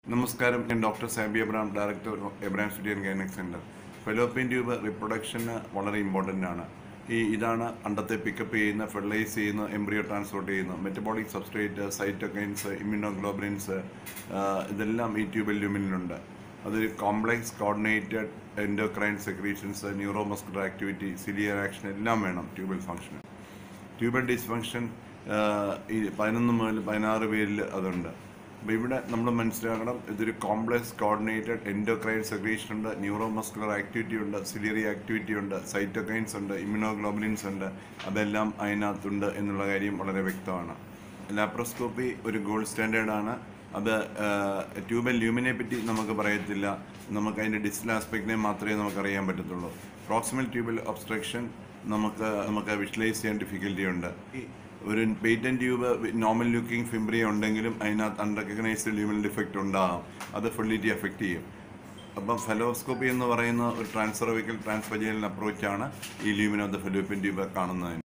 നമസ്കാരം ഞാൻ doctor Sabi Abraham director Abraham സ്റ്റുഡിയൻ ഗൈനക് സെൻറ്റർ ഫെലോപ്പിൻ ട്യൂബ് റിപ്രൊഡക്ഷന് വളരെ ഇമ്പോർട്ടൻ്റ് ആണ് ഈ ഇതാണ് അണ്ടത്തെ പിക്കപ്പ് ചെയ്യുന്ന ഫെർട്ടിലൈസ് ചെയ്യുന്ന എംബ്രിയോ ട്രാൻസ്പോർട്ട് ചെയ്യുന്ന മെറ്റബോളിക് സബ്സ്ട്രേറ്റ് സൈറ്റോകൈൻസ് ഇമ്മ്യൂണോഗ്ലോബിൻസ് ഇതെല്ലാം ഈ ട്യൂബൽ ല്യൂമിനിലുണ്ട് അതൊരു complex coordinated endocrine secretions neuro muscular activity ciliary action എല്ലാം വേണം ട്യൂബൽ ഫംഗ്ഷന് ട്യൂബൽ ഡിസ്ഫങ്ഷൻ ഈ പതിനൊന്ന് മുതൽ പതിനാറ് പേരിൽ അതുണ്ട് അപ്പോൾ ഇവിടെ നമ്മൾ മനസ്സിലാക്കണം ഇതൊരു കോംപ്ലക്സ് കോർഡിനേറ്റഡ് എൻഡോക്രൈൻ സെക്രീഷൻ ഉണ്ട് ന്യൂറോ മസ്കുലർ ആക്ടിവിറ്റി ഉണ്ട് സിലിയറി ആക്ടിവിറ്റി ഉണ്ട് സൈറ്റോകൈൻസ് ഉണ്ട് ഇമ്മ്യൂണോഗ്ലോബുലിൻസ് ഉണ്ട് അതെല്ലാം അതിനകത്തുണ്ട് എന്നുള്ള കാര്യം വളരെ വ്യക്തമാണ് ലാപ്രോസ്കോപ്പി ഒരു ഗോൾഡ് സ്റ്റാൻഡേർഡ് ആണ് അത് ട്യൂബൽ ല്യൂമിനെ പറ്റി നമുക്ക് പറയത്തില്ല നമുക്ക് അതിൻ്റെ ഡിജിറ്റൽ ആസ്പെക്റ്റിനെ മാത്രമേ നമുക്ക് അറിയാൻ പറ്റത്തുള്ളൂ പ്രോക്സിമൽ ട്യൂബൽ ഒബ്സ്ട്രക്ഷൻ നമുക്ക് നമുക്ക് വിഷ്വലൈസ് ചെയ്യാൻ ഡിഫിക്കൽറ്റി ഉണ്ട് ഈ ഒരു patent tube normal looking fimbria ഉണ്ടെങ്കിലും അതിനകത്ത് അൺറെക്കഗ്നൈസ്ഡ് ല്യൂമിനൽ ഡിഫക്റ്റ് ഉണ്ടാകും അത് ഫുള്ളിറ്റി എഫക്റ്റ് ചെയ്യും അപ്പം ഫെലോസ്കോപ്പി എന്ന് പറയുന്ന ഒരു ട്രാൻസ്ഫർവിക്കൽ ട്രാൻസ്ഫജനൽ അപ്രോച്ചാണ് ഈ ല്യൂമിനോ ദ ഫെലോപ്പിൻ ട്യൂബ് കാണുന്നതിന്